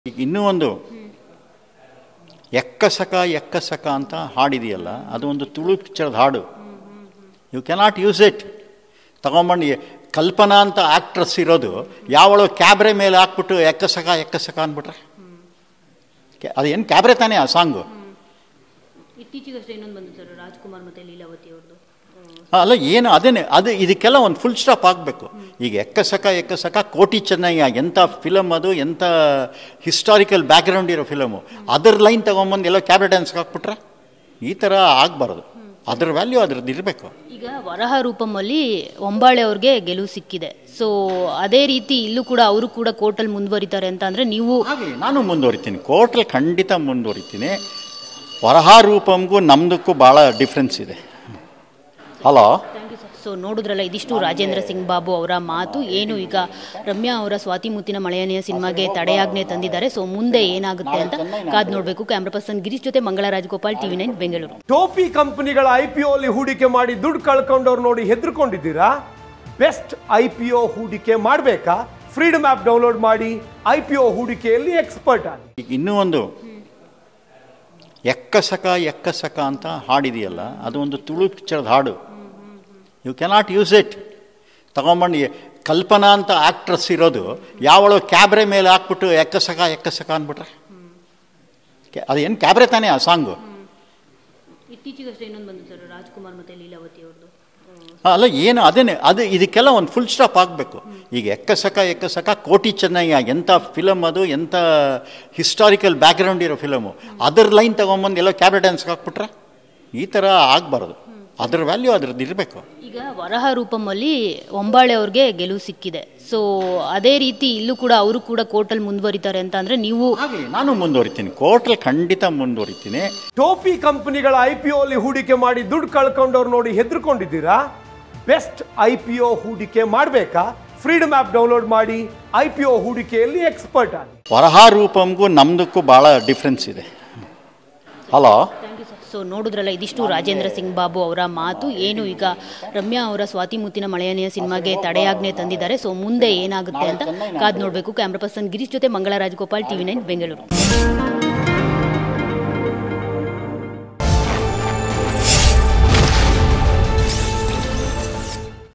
ಈಗ ಇನ್ನೂ ಒಂದು ಎಕ್ಕಸಕ ಎಕ್ಕಸಕ ಅಂತ ಹಾಡಿದೆಯಲ್ಲ ಅದು ಒಂದು ತುಳು ಪಿಕ್ಚರ್ದ ಹಾಡು ಯು ಕೆನಾಟ್ ಯೂಸ್ ಇಟ್ ತಗೊಂಬಂದು ಎ- ಕಲ್ಪನಾ ಅಂತ ಆಕ್ಟ್ರೆಸ್ ಇರೋದು ಯಾವಳು ಕ್ಯಾಬ್ರೆ ಮೇಲೆ ಹಾಕ್ಬಿಟ್ಟು ಎಕ್ಕಸಕ ಎಕ್ಕಸಕ ಅಂದ್ಬಿಟ್ರೆ ಕೆ- ಅದೇನು ಕ್ಯಾಬ್ರೆ ತಾನೇ ಆ ಸಾಂಗು ಇತ್ತೀಚೆಗಷ್ಟೇ ಇನ್ನೊಂದು ಬಂದು ಸರ್ ರಾಜ್ಕುಮಾರ್ ಮತ್ತೆ ಲೀಲಾವತಿ ಅವ್ರದ್ದು ಅಲ್ಲ ಏನು ಅದೇನೆ ಅದು ಇದಕ್ಕೆಲ್ಲ ಒಂದು ಫುಲ್ ಸ್ಟಾಪ್ ಆಗಬೇಕು ಈಗ ಎಕ್ಕಸಕ ಎಕ್ಕಸಕ ಕೋಟಿ ಚೆನ್ನಯ್ಯ ಎಂಥ ಫಿಲಮ್ ಅದು ಎಂಥ ಹಿಸ್ಟಾರಿಕಲ್ ಬ್ಯಾಕ್ಗ್ರೌಂಡ್ ಇರೋ ಫಿಲಮು ಅದರ ಲೈನ್ ತೊಗೊಂಬಂದು ಎಲ್ಲೋ ಕ್ಯಾಬ್ರೆ ಡ್ಯಾನ್ಸ್ಗೆ ಹಾಕ್ಬಿಟ್ರೆ ಈ ಥರ ಆಗಬಾರ್ದು ಅದ್ರ ವ್ಯಾಲ್ಯೂ ಅದ್ರದ್ದು ಇರಬೇಕು ಈಗ ವರಹ ರೂಪಮಲ್ಲಿ ಒಂಬಾಳೆ ಅವ್ರಿಗೆ ಗೆಲುವು ಸಿಕ್ಕಿದೆ ಸೊ ಅದೇ ರೀತಿ ಇಲ್ಲೂ ಕೂಡ ಅವರು ಕೂಡ ಕೋರ್ಟಲ್ಲಿ ಮುಂದುವರಿತಾರೆ ಅಂತ ಅಂದ್ರೆ ನೀವು ಹಾಗೆ ನಾನು ಮುಂದುವರಿತೀನಿ ಕೋರ್ಟಲ್ಲಿ ಖಂಡಿತ ಮುಂದುವರಿತೀನಿ ವರಹ ರೂಪಂಗೂ ನಮ್ದಕ್ಕೂ ಭಾಳ ಡಿಫ್ರೆನ್ಸ್ ಇದೆ ಹಲೋ ಸೊ ನೋಡಿದ್ರಲ್ಲ ಇದಿಷ್ಟು ರಾಜೇಂದ್ರ ಸಿಂಗ್ ಬಾಬು ಅವರ ಮಾತು ಏನು ಈಗ ರಮ್ಯಾ ಅವರ ಸ್ವಾತಿ ಮುತ್ತಿನ ಮಳೆಯನೆಯ ಸಿನಿಮಾಗೆ ತಡೆಯಾಜ್ಞೆ ತಂದಿದ್ದಾರೆ ಸೊ ಮುಂದೆ ಏನಾಗುತ್ತೆ ಅಂತ ಕಾದ್ ನೋಡಬೇಕು ಕ್ಯಾಮ್ರಾ ಪರ್ಸನ್ ಗಿರೀಶ್ ಜೊತೆ ಮಂಗಳ ರಾಜಗೋಪಾಲ್ ಟಿವಿ ನೈನ್ ಬೆಂಗಳೂರು ಟೋಪಿ ಕಂಪನಿಗಳ ಐ ಪಿ ಅಲ್ಲಿ ಹೂಡಿಕೆ ಮಾಡಿ ದುಡ್ಡು ಕಳ್ಕೊಂಡವ್ರು ನೋಡಿ ಹೆದರ್ಕೊಂಡಿದ್ದೀರಾ ಬೆಸ್ಟ್ ಐ ಪಿ ಒ ಹೂಡಿಕೆ ಮಾಡಬೇಕಾ ಫ್ರೀಡಮ್ ಆ್ಯಪ್ ಡೌನ್ಲೋಡ್ ಮಾಡಿ ಐ ಪಿ ಒ ಹೂಡಿಕೆಯಲ್ಲಿ ಎಕ್ಸ್ಪರ್ಟ್ ಆಗಿ ಈಗ ಇನ್ನೂ ಒಂದು ಎಕ್ಕಸಕ ಎಕ್ಕಸಕ ಅಂತ ಹಾಡಿದೆಯಲ್ಲ ಅದು ಒಂದು ತುಳು ಪಿಕ್ಚರ್ದ ಹಾಡು ಯು ಕೆನಾಟ್ ಯೂಸ್ ಇಟ್ ತಗೊಂಬಂದು ಎ- ಕಲ್ಪನಾ ಅಂತ ಆಕ್ಟ್ರೆಸ್ ಇರೋದು ಯಾವಳು ಕ್ಯಾಬ್ರೆ ಮೇಲೆ ಹಾಕ್ಬಿಟ್ಟು ಎಕ್ಕಸಕ ಎಕ್ಕಸಕ ಅಂದ್ಬಿಟ್ರೆ ಕೆ- ಅದೇನು ಕ್ಯಾಬ್ರೆ ತಾನೇ ಆ ಸಾಂಗು ಇತ್ತೀಚೆಗಷ್ಟೇ ಇನ್ನೊಂದು ಬಂದು ಸರ್ ರಾಜ್ಕುಮಾರ್ ಮತ್ತೆ ಲೀಲಾವತಿ ಅವ್ರದ್ದು ಅಲ್ಲ ಏನು ಅದೇನೆ ಅದು ಇದಕ್ಕೆಲ್ಲ ಒಂದು ಫುಲ್ ಸ್ಟಾಪ್ ಆಗಬೇಕು ಈಗ ಎಕ್ಕಸಕ ಎಕ್ಕಸಕ ಕೋಟಿ ಚೆನ್ನಯ್ಯ ಎಂಥ ಫಿಲಮ್ ಅದು ಎಂಥ ಹಿಸ್ಟಾರಿಕಲ್ ಬ್ಯಾಕ್ಗ್ರೌಂಡ್ ಇರೋ ಫಿಲಮು ಅದರ ಲೈನ್ ತೊಗೊಂಬಂದು ಎಲ್ಲೋ ಕ್ಯಾಬ್ರೆ ಡ್ಯಾನ್ಸ್ಗೆ ಹಾಕ್ಬಿಟ್ರೆ ಈ ಥರ ಆಗಬಾರ್ದು ಅದ್ರ ವ್ಯಾಲ್ಯೂ ಅದ್ರದ್ದು ಇರಬೇಕು ಈಗ ವರಹ ರೂಪಮಲ್ಲಿ ಒಂಬಾಳೆ ಅವ್ರಿಗೆ ಗೆಲುವು ಸಿಕ್ಕಿದೆ ಸೊ ಅದೇ ರೀತಿ ಇಲ್ಲೂ ಕೂಡ ಅವರು ಕೂಡ ಕೋರ್ಟಲ್ಲಿ ಮುಂದುವರಿತಾರೆ ಅಂತ ಅಂದ್ರೆ ನೀವು ಹಾಗೆ ನಾನು ಮುಂದುವರಿತೀನಿ ಕೋರ್ಟಲ್ಲಿ ಖಂಡಿತ ಮುಂದುವರಿತೀನಿ ಟೋಪಿ ಕಂಪನಿಗಳ ಐ ಪಿ ಅಲ್ಲಿ ಹೂಡಿಕೆ ಮಾಡಿ ದುಡ್ಡು ಕಳ್ಕೊಂಡವ್ರು ನೋಡಿ ಹೆದರ್ಕೊಂಡಿದ್ದೀರಾ ಬೆಸ್ಟ್ ಐ ಪಿ ಒ ಹೂಡಿಕೆ ಮಾಡಬೇಕಾ ಫ್ರೀಡಮ್ ಆ್ಯಪ್ ಡೌನ್ಲೋಡ್ ಮಾಡಿ ಐ ಪಿ ಒ ಹೂಡಿಕೆಯಲ್ಲಿ ಎಕ್ಸ್ಪರ್ಟ್ ಆಗಿ ವರಹ ರೂಪಂಗೂ ನಮ್ದಕ್ಕೂ ಭಾಳ ಡಿಫ್ರೆನ್ಸ್ ಇದೆ ಹಲೋ ಸೊ ನೋಡಿದ್ರಲ್ಲ ಇದಿಷ್ಟು ರಾಜೇಂದ್ರ ಸಿಂಗ್ ಬಾಬು ಅವರ ಮಾತು ಏನು ಈಗ ರಮ್ಯಾ ಅವರ ಸ್ವಾತಿ ಮುತ್ತಿನ ಮಳೆಯನೆಯ ಸಿನಿಮಾಗೆ ತಡೆಯಾಜ್ಞೆ ತಂದಿದ್ದಾರೆ ಸೊ ಮುಂದೆ ಏನಾಗುತ್ತೆ ಅಂತ ಕಾದ್ ನೋಡಬೇಕು ಕ್ಯಾಮ್ರಾ ಪರ್ಸನ್ ಗಿರೀಶ್ ಜೊತೆ ಮಂಗಳ ರಾಜಗೋಪಾಲ್ ಟಿವಿ ನೈನ್ ಬೆಂಗಳೂರು